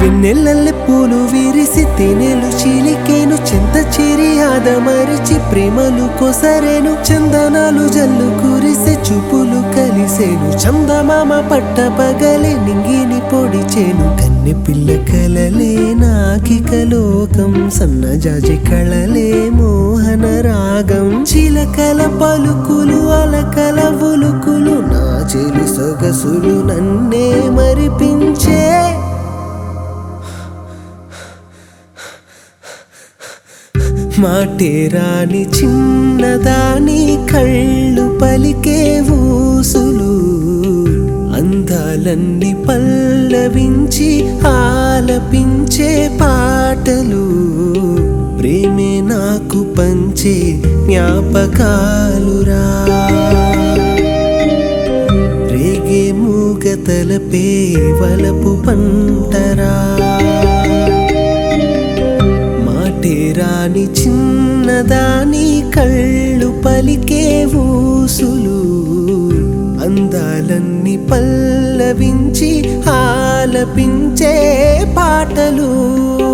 వెన్నెల్లల్లె పూలు విరిసి తేనెలు చీలికేను చెంత చేరి ఆదమరిచి ప్రేమలు కొసరేను చందనాలు జల్లు కురిసే చూపులు కలిసేను చందమామ పట్ట పగలే నింగిని పొడిచేను కన్నె పిల్ల కలలే నాకిక లోకం సన్నజాజి కళలే మోహన రాగం చిలకల పలుకులు అలకల ఉలుకులు నా చెలి సొగసులు నన్నే మరిపించే మాటే రాని చిన్నదాని కళ్ళు పలికే ఊసులు అందాలన్నీ పల్లవించి ఆలపించే పాటలు ప్రేమే నాకు పంచే జ్ఞాపకాలురా రేగే మూగ తలపే వలపు పంటరా మాటే రాని చిన్నదాని కళ్ళు పలికే ఊసులు అందాలన్నీ పల్లవించి ఆలపించే పాటలు